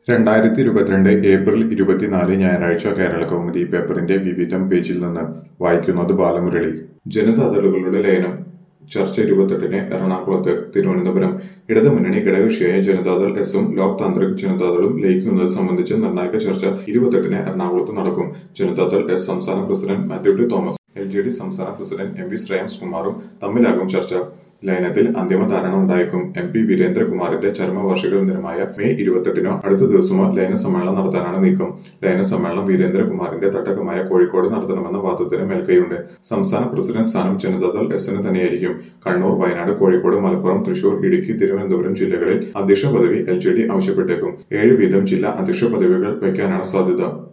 രണ്ടായിരത്തി ഇരുപത്തിരണ്ട് ഏപ്രിൽ ഇരുപത്തിനാല് ഞായറാഴ്ച കേരള കൗമുദി പേപ്പറിന്റെ വിവിധം പേജിൽ നിന്ന് വായിക്കുന്നത് ബാലമുരളി ജനതാദളുകളുടെ ലയനം ചർച്ച ഇരുപത്തെട്ടിന് എറണാകുളത്ത് തിരുവനന്തപുരം ഇടതുമുന്നണി ഘടകകക്ഷിയായ ജനതാദൾ എസും ലോക് താന്ത്രിക് ജനതാദളും ലയിക്കുന്നത് സംബന്ധിച്ച് നിർണായക ചർച്ച ഇരുപത്തെട്ടിന് എറണാകുളത്ത് നടക്കും ജനതാദൾ എസ് സംസ്ഥാന president Mathew T Thomas L J D സംസ്ഥാന പ്രസിഡന്റ് എം വി ശ്രേയംസ് കുമാറും തമ്മിലാകും ചർച്ച ലയനത്തിൽ അന്തിമ ധാരണ ഉണ്ടായേക്കും എം പി വീരേന്ദ്രകുമാറിന്റെ ചരമവാർഷിക ദിനമായ മെയ് ഇരുപത്തെട്ടിനോ അടുത്ത ദിവസമോ ലയന സമ്മേളനം നടത്താനാണ് നീക്കം ലയന സമ്മേളനം വീരേന്ദ്രകുമാറിന്റെ തട്ടകമായ കോഴിക്കോട് നടത്തണമെന്ന വാദത്തിന് മേൽക്കൈയുണ്ട് സംസ്ഥാന പ്രസിഡന്റ് സ്ഥാനം ജനതാദൾ എസിന് തന്നെയായിരിക്കും കണ്ണൂർ വയനാട് കോഴിക്കോട് മലപ്പുറം തൃശൂർ ഇടുക്കി തിരുവനന്തപുരം ജില്ലകളിൽ അധ്യക്ഷ പദവി എൽ ജെ ഡി ആവശ്യപ്പെട്ടേക്കും ഏഴ് വീതം ജില്ലാ അധ്യക്ഷ പദവികൾ വയ്ക്കാനാണ് സാധ്യത